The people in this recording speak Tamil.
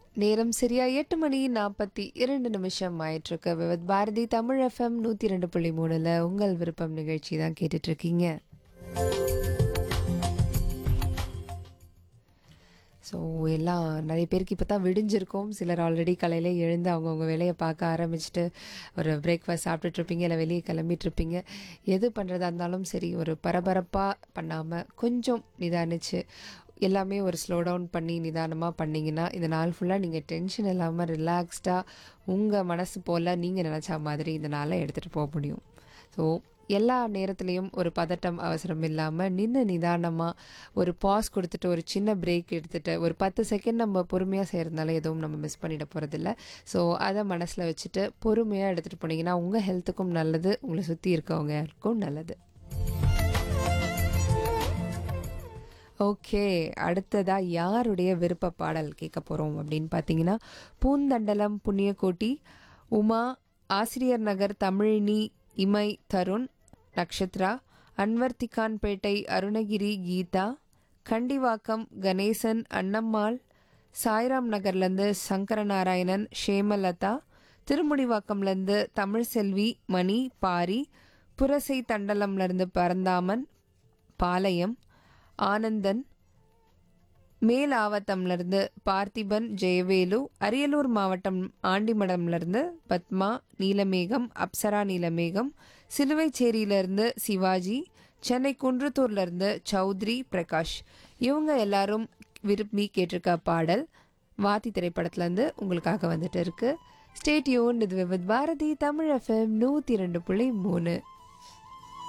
நேரம் சரியா எட்டு மணி நாற்பத்தி இரண்டு நிமிஷம் ஆயிட்டிருக்கு விவத் பாரதி தமிழ் எஃப்எம் நூற்றி ரெண்டு புள்ளி மூணில் உங்கள் விருப்பம் நிகழ்ச்சி தான் கேட்டுட்டு இருக்கீங்க ஸோ எல்லாம் நிறைய பேருக்கு இப்போ தான் விடிஞ்சிருக்கும் சிலர் ஆல்ரெடி காலையில் எழுந்து அவங்கவுங்க வேலையை பார்க்க ஆரம்பிச்சுட்டு ஒரு பிரேக்ஃபாஸ்ட் சாப்பிட்டுட்ருப்பீங்க இல்லை வெளியே கிளம்பிட்டுருப்பீங்க எது பண்ணுறதா இருந்தாலும் சரி ஒரு பரபரப்பாக பண்ணாமல் கொஞ்சம் நிதானிச்சு எல்லாமே ஒரு ஸ்லோ டவுன் பண்ணி நிதானமாக பண்ணிங்கன்னா இந்த நாள் ஃபுல்லாக நீங்கள் டென்ஷன் இல்லாமல் ரிலாக்ஸ்டாக உங்கள் மனசு போல் நீங்கள் நினச்ச மாதிரி இந்த நாளை எடுத்துகிட்டு போக முடியும் ஸோ எல்லா நேரத்துலேயும் ஒரு பதட்டம் அவசரம் இல்லாமல் நின்று நிதானமாக ஒரு பாஸ் கொடுத்துட்டு ஒரு சின்ன பிரேக் எடுத்துட்டு ஒரு பத்து செகண்ட் நம்ம பொறுமையாக செய்கிறதுனால எதுவும் நம்ம மிஸ் பண்ணிட போகிறதில்ல ஸோ அதை மனசில் வச்சுட்டு பொறுமையாக எடுத்துகிட்டு போனீங்கன்னா உங்கள் ஹெல்த்துக்கும் நல்லது உங்களை சுற்றி இருக்கவங்களுக்கும் நல்லது ஓகே அடுத்ததா யாருடைய விருப்ப பாடல் கேட்க போகிறோம் அப்படின்னு பார்த்தீங்கன்னா பூந்தண்டலம் புண்ணியக்கோட்டி உமா ஆசிரியர் நகர் தமிழினி இமை தருண் நக்ஷத்ரா அன்வர்த்திகான்பேட்டை அருணகிரி கீதா கண்டிவாக்கம் கணேசன் அன்னம்மாள் சாய்ராம் நகர்லேருந்து சங்கரநாராயணன் ஷேமலதா திருமுடிவாக்கம்லேருந்து தமிழ்செல்வி மணி பாரி புரசை தண்டலம்லேருந்து பரந்தாமன் பாளையம் ஆனந்தன் மேலாவத்தம்லேருந்து பார்த்திபன் ஜெயவேலு அரியலூர் மாவட்டம் ஆண்டிமடம்லேருந்து பத்மா நீலமேகம் அப்சரா நீலமேகம் சிலுவைச்சேரியிலேருந்து சிவாஜி சென்னை குன்றத்தூர்லேருந்து சௌத்ரி பிரகாஷ் இவங்க எல்லாரும் விரும்பி கேட்டிருக்க பாடல் வாத்தி திரைப்படத்துலேருந்து உங்களுக்காக வந்துட்டு இருக்கு ஸ்டேட்யூன் இது வித் பாரதி தமிழ் எஃப்எம் நூற்றி ரெண்டு புள்ளி மூணு